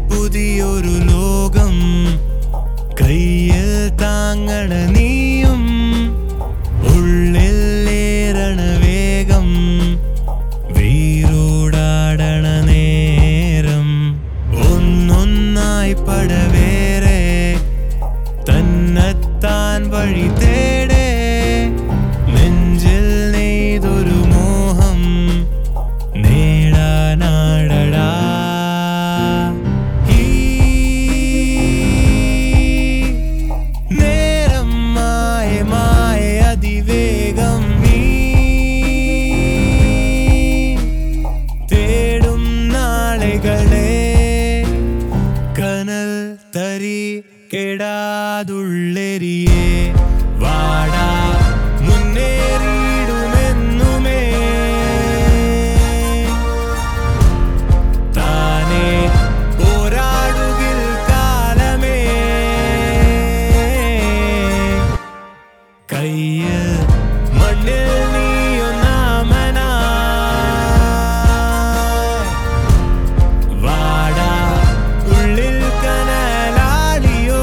പുതിയൊരു ലോകം കയ്യിൽ താങ്ങണ നീയും ഉള്ളിൽ ഏറണ വേഗം വീരോടാടണ നേരം ഒന്നൊന്നായി പടവേറെ തന്നെത്താൻ വഴി തേടേ നെഞ്ചിൽ നെയ്തൊരു മോഹം നേടാനാടടാ ഈ നേരം മായ മായ അതിവേഗം നീ തേടും നാളുകളെ കനൽ തരി കെടാതുള്ളെരിയേ വാടാ മുന്നേറിയിടുമെന്നുമേ താനേ പോരാടുകിൽ കാലമേ കയ്യിൽ മണ്ണിൽ നീയൊന്നാമനാ വാടാ ഉള്ളിൽ കനലാളിയോ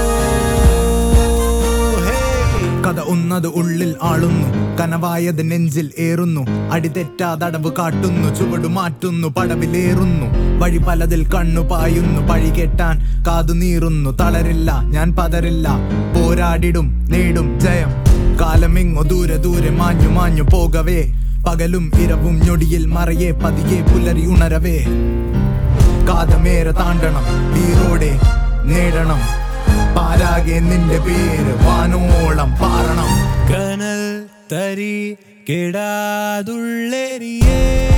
ഹേ കഥ ഒന്നത് ഉള്ളിൽ ആളുന്നു കനവായത് നെഞ്ചിൽ ഏറുന്നു അടിതെറ്റാതടവ് കാട്ടുന്നു ചുവടു മാറ്റുന്നു പടവിലേറുന്നു വഴി പലതിൽ കണ്ണു പായുന്നു പഴി കെട്ടാൻ കാതു നീറുന്നു തളരില്ല ഞാൻ പതറില്ല പോരാടിടും നേടും ജയം കാലമിങ്ങു ദൂരെ ദൂരെ മാഞ്ഞു മാഞ്ഞു പോകവേ പകലും ഇരവും ഞൊടിയിൽ മറയെ പതിയെ പുലരി ഉണരവേ കാതമേറെ താണ്ടണം വീറോടെ നേടണം പാരാകെ നിന്റെ പേര് വാനോളം പാറണം കനൽ തരി കെടാതുള്ളെരിയേ